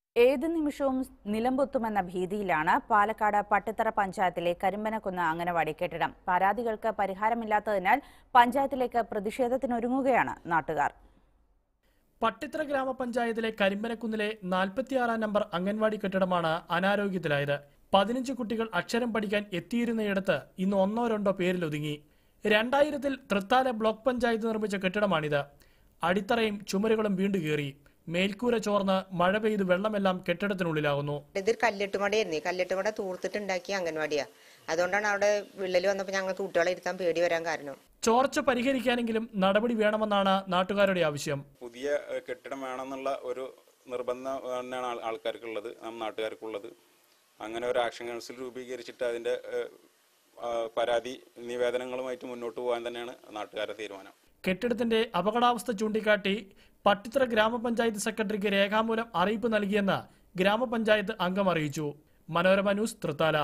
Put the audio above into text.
ഏത് നിമിഷവും നിലംപൊത്തുമെന്ന ഭീതിയിലാണ് പാലക്കാട് പട്ടിത്തറ പഞ്ചായത്തിലെ കരിമ്പനക്കുന്ന് അംഗനവാടി കെട്ടിടം പരാതികൾക്ക് പരിഹാരമില്ലാത്തതിനാൽ പഞ്ചായത്തിലേക്ക് പ്രതിഷേധത്തിനൊരുങ്ങുകയാണ് നാട്ടുകാർ പട്ടിത്തറ ഗ്രാമപഞ്ചായത്തിലെ കരിമ്പനക്കുന്നിലെ നാൽപ്പത്തിയാറാം നമ്പർ അംഗൻവാടി കെട്ടിടമാണ് അനാരോഗ്യത്തിലായത് പതിനഞ്ച് കുട്ടികൾ അക്ഷരം പഠിക്കാൻ എത്തിയിരുന്നയിടത്ത് ഇന്ന് ഒന്നോ രണ്ടോ പേരിലൊതുങ്ങി രണ്ടായിരത്തിൽ തൃത്താല ബ്ലോക്ക് പഞ്ചായത്ത് നിർമ്മിച്ച കെട്ടിടമാണിത് അടിത്തറയും ചുമരുകളും വീണ്ടു കീറി മേൽക്കൂര ചോർന്ന് മഴ പെയ്ത് വെള്ളമെല്ലാം കെട്ടിടത്തിനുള്ളിലാകുന്നു ഇതൊരു കല്ലിട്ടുമടയായിരുന്നു കല്ലിട്ടുമട തൂർത്തിട്ടുണ്ടാക്കിയ അംഗൻവാടിയാ അതുകൊണ്ടാണ് അവിടെ വിള്ളൽ വന്നപ്പോൾ ഞങ്ങൾക്ക് കുട്ടികളെ ഇരുത്താൻ പേടി വരാൻ കാരണം ചോർച്ച പരിഹരിക്കാനെങ്കിലും നടപടി വേണമെന്നാണ് നാട്ടുകാരുടെ ആവശ്യം പുതിയ ഏഹ്, കെട്ടിടം വേണമെന്നുള്ള ഒരു നിർബന്ധം തന്നെയാണ് ആൾ- ആൾക്കാർക്കുള്ളത് നാം നാട്ടുകാർക്കുള്ളത് അങ്ങനെ ഒരു ആക്ഷൻ കൗൺസിൽ രൂപീകരിച്ചിട്ട് അതിന്റെ ഏഹ്, ആ, പരാതി നിവേദനങ്ങളുമായിട്ട് മുന്നോട്ട് പോകാൻ തന്നെയാണ് നാട്ടുകാരുടെ തീരുമാനം കെട്ടിടത്തിന്റെ അപകടാവസ്ഥ ചൂണ്ടിക്കാട്ടി പട്ടിത്തറ ഗ്രാമപഞ്ചായത്ത് സെക്രട്ടറിക്ക് രേഖാമൂലം അറിയിപ്പ് നൽകിയെന്ന് ഗ്രാമപഞ്ചായത്ത് അംഗം അറിയിച്ചു മനോരമ ന്യൂസ് തൃത്താല